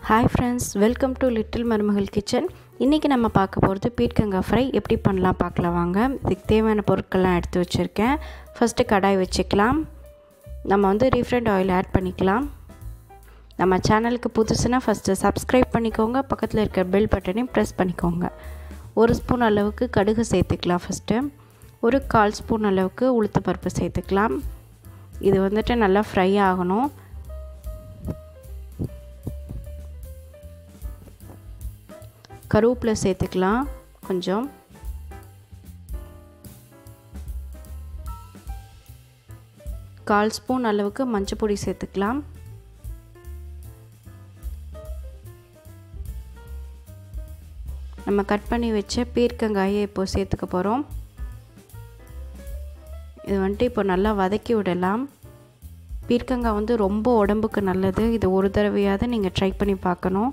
hi friends welcome to little மருமகள் kitchen இன்றைக்கி நம்ம பார்க்க போகிறது பீட்கங்காய் ஃப்ரை எப்படி பண்ணலாம் பார்க்கலாம் வாங்க இதுக்கு தேவையான பொருட்கள்லாம் எடுத்து வச்சுருக்கேன் ஃபஸ்ட்டு கடாய் வச்சுக்கலாம் நம்ம வந்து ரீஃப்ரைண்ட் ஆயில் ஆட் பண்ணிக்கலாம் நம்ம சேனலுக்கு புதுசுனா ஃபஸ்ட்டு சப்ஸ்கிரைப் பண்ணிக்கோங்க பக்கத்தில் இருக்க பெல் பட்டனையும் ப்ரெஸ் பண்ணிக்கோங்க ஒரு ஸ்பூன் அளவுக்கு கடுகு சேர்த்துக்கலாம் ஃபஸ்ட்டு ஒரு கால் ஸ்பூன் அளவுக்கு உளுத்த பருப்பு சேர்த்துக்கலாம் இது வந்துட்டு நல்லா ஃப்ரை ஆகணும் கருவேப்பிலை சேர்த்துக்கலாம் கொஞ்சம் கால் ஸ்பூன் அளவுக்கு மஞ்சள் பொடி சேர்த்துக்கலாம் நம்ம கட் பண்ணி வச்ச பீர்க்கங்காயை இப்போ சேர்த்துக்க போகிறோம் இது வந்துட்டு இப்போ நல்லா வதக்கி விடலாம் பீர்க்கங்காய் வந்து ரொம்ப உடம்புக்கு நல்லது இது ஒரு தடவையாவது நீங்கள் ட்ரை பண்ணி பார்க்கணும்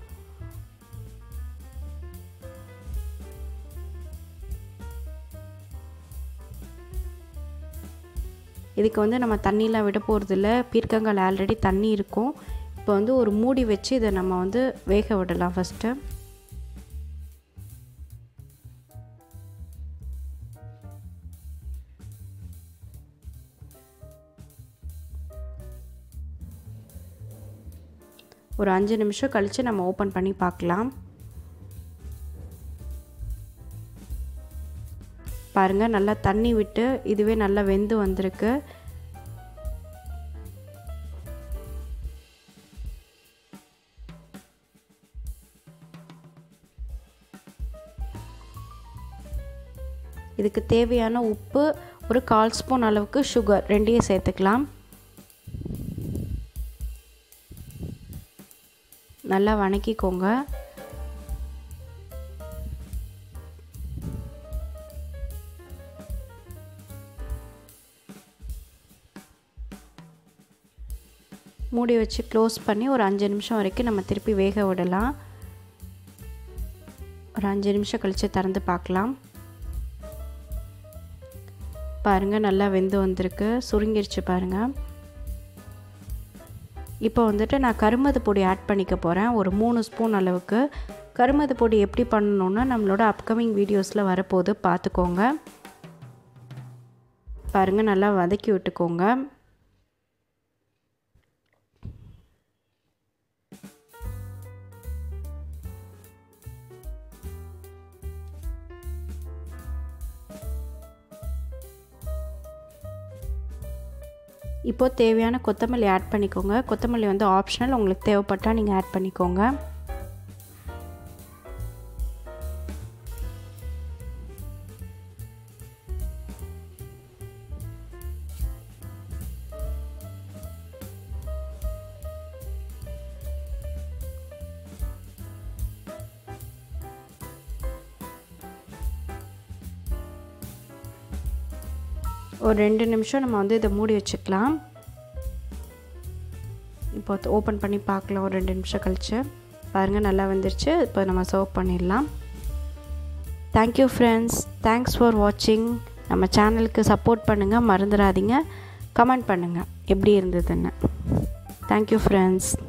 இதுக்கு வந்து நம்ம தண்ணியெலாம் விட போகிறதில்ல பீர்க்கங்காயில் ஆல்ரெடி தண்ணி இருக்கும் இப்போ வந்து ஒரு மூடி வச்சு இதை நம்ம வந்து வேக விடலாம் ஃபஸ்ட்டு ஒரு அஞ்சு நிமிஷம் கழித்து நம்ம ஓப்பன் பண்ணி பார்க்கலாம் பாருங்கள் நல்லா தண்ணி விட்டு இதுவே நல்லா வெந்து வந்திருக்கு இதுக்கு தேவையான உப்பு ஒரு கால் ஸ்பூன் அளவுக்கு சுகர் ரெண்டையும் சேர்த்துக்கலாம் நல்லா வணக்கிக்கோங்க மூடி வச்சு க்ளோஸ் பண்ணி ஒரு அஞ்சு நிமிஷம் வரைக்கும் நம்ம திருப்பி வேக விடலாம் ஒரு அஞ்சு நிமிஷம் கழித்து திறந்து பார்க்கலாம் பாருங்கள் நல்லா வெந்து வந்திருக்கு சுருங்கிருச்சு பாருங்கள் இப்போ வந்துட்டு நான் கருமது பொடி ஆட் பண்ணிக்க போகிறேன் ஒரு மூணு ஸ்பூன் அளவுக்கு கருமது பொடி எப்படி பண்ணணுன்னா நம்மளோட அப்கமிங் வீடியோஸில் வரப்போது பார்த்துக்கோங்க பாருங்கள் நல்லா வதக்கி விட்டுக்கோங்க இப்போது தேவையான கொத்தமல்லி ஆட் பண்ணிக்கோங்க கொத்தமல்லி வந்து ஆப்ஷனல் உங்களுக்கு தேவைப்பட்டால் நீங்கள் ஆட் பண்ணிக்கோங்க ஒரு ரெண்டு நிமிஷம் நம்ம வந்து இதை மூடி வச்சுக்கலாம் இப்போ ஓப்பன் பண்ணி பார்க்கலாம் ஒரு ரெண்டு நிமிஷம் கழித்து பாருங்கள் நல்லா வந்துருச்சு இப்போ நம்ம சர்வ் பண்ணிடலாம் தேங்க்யூ ஃப்ரெண்ட்ஸ் தேங்க்ஸ் ஃபார் வாட்சிங் நம்ம சேனலுக்கு சப்போர்ட் பண்ணுங்கள் மறந்துடாதீங்க கமெண்ட் பண்ணுங்கள் எப்படி இருந்ததுன்னு தேங்க்யூ ஃப்ரெண்ட்ஸ்